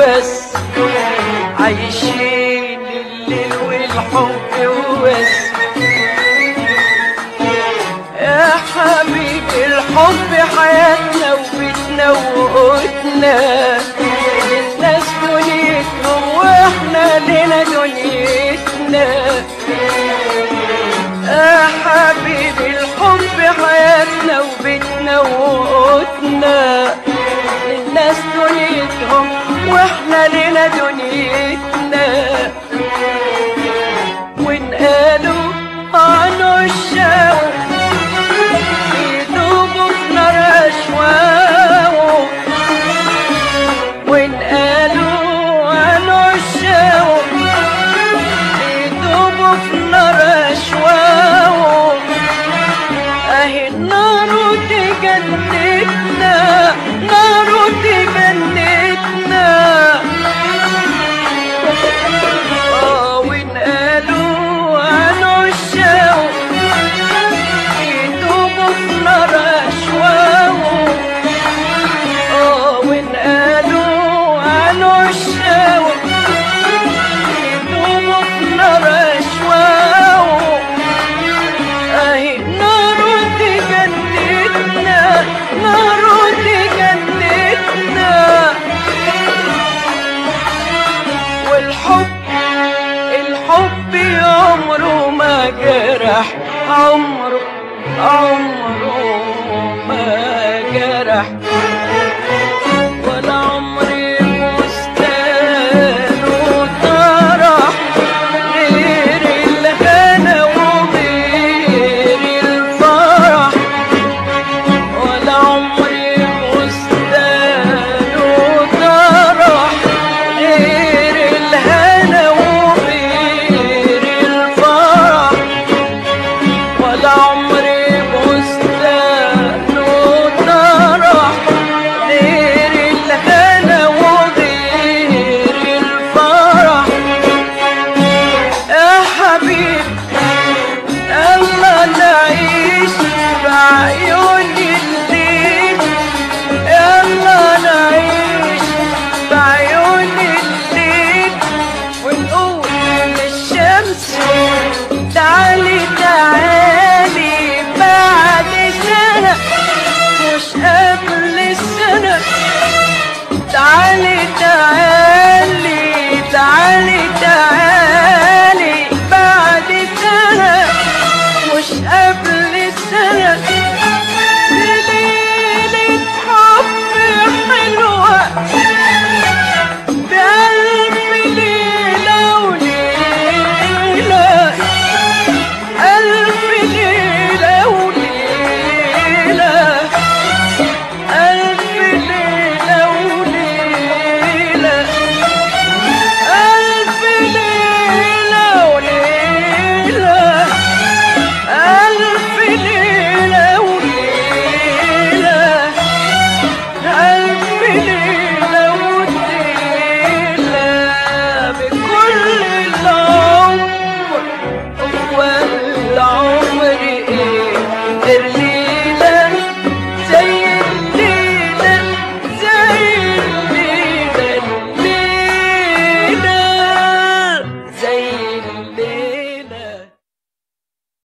وبس عايشين الليل والحب وبس يا حبيبي الحب حياتنا وبيتنا وقوتنا الناس دنيتهم واحنا لنا دنيتنا يا حبيبي الحب حياتنا وبيتنا وقوتنا الناس دنيتهم واحنا لنا دنيتنا ونقالوا عنه الشاور يدوبوا في نار أشواقه ونقالوا عنه الشاور يدوبوا في نار أشواقه أهي النار تجنتنا نار تجنتنا آه ونقالوا عنه الشاور يدوبوا في نار أشواقه آه ونقالوا عنه الشاور يدوبوا في نار أشواقه أهي نار تجنتنا نار تجنتنا والحب الحب عمره ما جرح عمره عمره ما جرح ولا